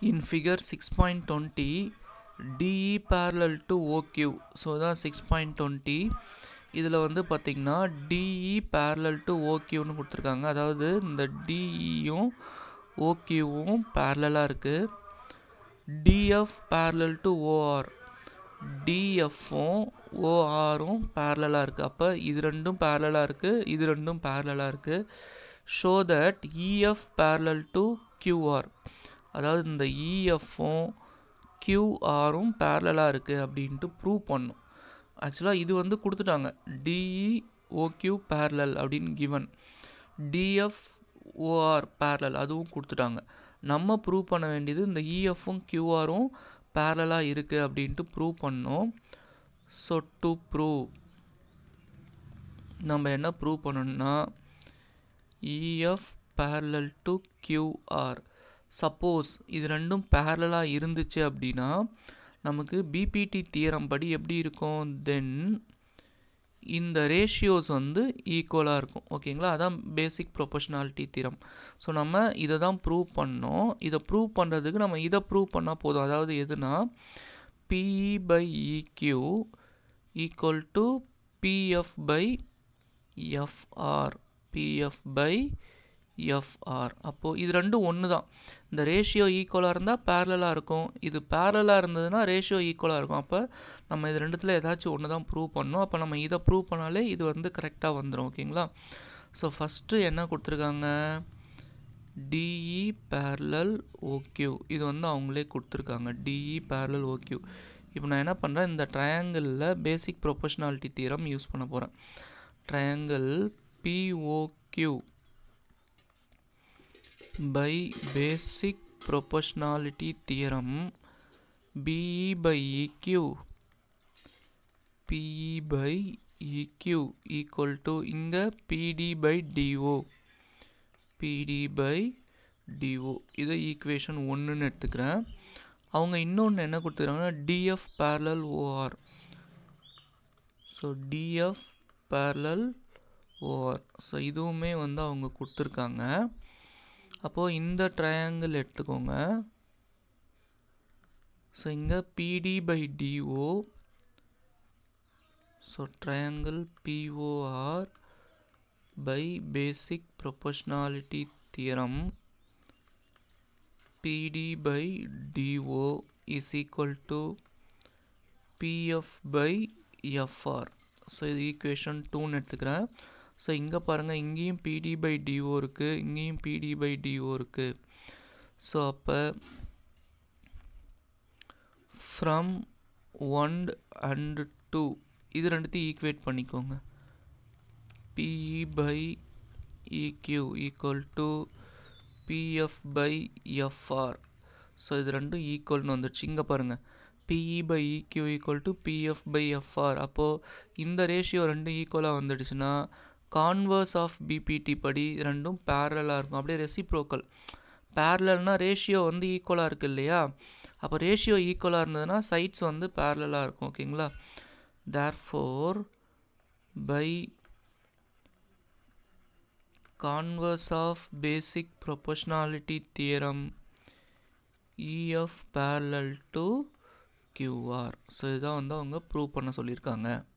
in figure 6.20 DE parallel to OQ so தான் six point twenty இதில் வந்து பார்த்திங்கன்னா டிஇ parallel to ஓக்யூன்னு கொடுத்துருக்காங்க அதாவது இந்த டிஇயும் ஓக்யூவும் பேரலாக இருக்குது டிஎஃப் parallel to ஓஆர் டிஎஃப்பும் ஓஆரும் பேரலாக இருக்குது அப்போ இது ரெண்டும் பேரலாக இருக்குது இது ரெண்டும் பேரலாக இருக்குது so that EF parallel to QR அதாவது இந்த இஎஃப்பும் கியூஆரும் பேரலாக இருக்குது அப்படின்ட்டு ப்ரூவ் பண்ணும் ஆக்சுவலாக இது வந்து கொடுத்துட்டாங்க டிஇ ஓக்யூ பேரலல் அப்படின்னு கிவன் டிஎஃப் ஓஆர் பேரலல் அதுவும் கொடுத்துட்டாங்க நம்ம ப்ரூவ் பண்ண வேண்டியது இந்த இஎஃப்பும் கியூஆரும் பேரலாக இருக்குது அப்படின்ட்டு ப்ரூவ் பண்ணோம் ஸோ டு ப்ரூவ் நம்ம என்ன ப்ரூவ் பண்ணணும்னா EF parallel to QR suppose இது ரெண்டும் பேரலாக இருந்துச்சு அப்படின்னா நமக்கு பிபிடி தியரம் படி எப்படி இருக்கும் தென் இந்த ரேஷியோஸ் வந்து ஈக்குவலாக இருக்கும் ஓகேங்களா அதான் பேசிக் ப்ரொபஷனாலிட்டி தியரம் ஸோ நம்ம இதை தான் ப்ரூவ் பண்ணோம் இதை ப்ரூவ் பண்ணுறதுக்கு நம்ம இதை ப்ரூவ் பண்ணால் போதும் அதாவது எதுனா PE by EQ equal to PF by FR PF by FR அப்போது இது ரெண்டும் ஒன்று தான் இந்த ரேஷியோ ஈக்குவலாக இருந்தால் பேரலாக இருக்கும் இது பேரலாக இருந்ததுன்னா ரேஷியோ ஈக்குவலாக இருக்கும் அப்போ நம்ம இது ரெண்டுத்தில் ஏதாச்சும் ஒன்று தான் ப்ரூவ் பண்ணணும் அப்போ நம்ம இதை ப்ரூவ் பண்ணாலே இது வந்து கரெக்டாக வந்துடும் ஓகேங்களா ஸோ ஃபஸ்ட்டு என்ன கொடுத்துருக்காங்க டிஇ பேரலல் ஓக்யூ இது வந்து அவங்களே கொடுத்துருக்காங்க டிஇ பேரலல் ஓக்யூ இப்போ நான் என்ன பண்ணுறேன் இந்த ட்ரையாங்கிளில் பேசிக் ப்ரொபஷனாலிட்டி தீரம் யூஸ் பண்ண போகிறேன் triangle POQ by basic proportionality theorem BE by EQ PE by EQ equal to இங்க PD by DO PD by DO இதை ஈக்குவேஷன் ஒன்றுன்னு எடுத்துக்கிறேன் அவங்க இன்னொன்று என்ன கொடுத்துருக்காங்கன்னா DF parallel OR so DF parallel OR so இதுவுமே வந்து அவங்க கொடுத்துருக்காங்க அப்போது இந்த ட்ரையாங்கிள் எடுத்துக்கோங்க ஸோ இங்கே PD by DO so triangle POR by basic proportionality theorem PD by DO is equal to PF by FR so இது ஈக்குவேஷன் டூன்னு எடுத்துக்கிறேன் ஸோ இங்கே பாருங்கள் இங்கேயும் பிடி பை டிஓ இருக்குது இங்கேயும் பிடி பை டிஓ இருக்குது ஸோ அப்போ ஃப்ரம் ஒன் அண்ட் டூ இது ரெண்டுத்தையும் ஈக்குவேட் பண்ணிக்கோங்க PE by EQ equal to PF by FR so இது ரெண்டும் ஈக்குவல்னு வந்துடுச்சு இங்கே பாருங்கள் PE by EQ equal to PF by FR அப்போது இந்த ரேஷியோ ரெண்டும் ஈக்குவலாக வந்துடுச்சுன்னா கான்வர்ஸ் ஆஃப் பிபிடி படி ரெண்டும் பேரலாக இருக்கும் அப்படியே ரெசிப்ரோக்கல் பேரலல்னால் ரேஷியோ வந்து ஈக்குவலாக இருக்குது இல்லையா அப்போ ரேஷியோ ஈக்குவலாக இருந்ததுன்னா சைட்ஸ் வந்து பேரலாக இருக்கும் ஓகேங்களா therefore by converse of basic proportionality theorem EF parallel to QR so இதான் வந்து அவங்க ப்ரூவ் பண்ண சொல்லியிருக்காங்க